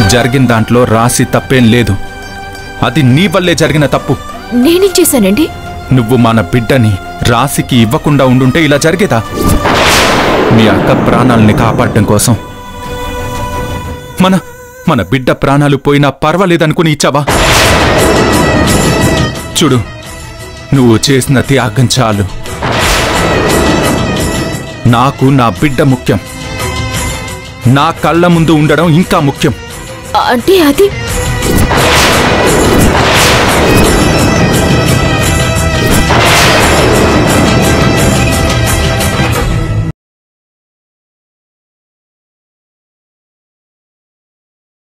జరిగిన దాంట్లో రాసి తప్పేం లేదు అది నీ వల్లే జరిగిన తప్పు నేనేం చేశానండి నువ్వు మన బిడ్డని రాశికి ఇవ్వకుండా ఉండుంటే ఇలా జరిగేదా మీ అక్క ప్రాణాలని కాపాడటం కోసం మన మన బిడ్డ ప్రాణాలు పోయినా పర్వాలేదనుకుని ఇచ్చావా చూడు నువ్వు చేసిన త్యాగం చాలు నాకు నా బిడ్డ ముఖ్యం నా కళ్ళ ముందు ఉండడం ఇంకా ముఖ్యం అంటే అది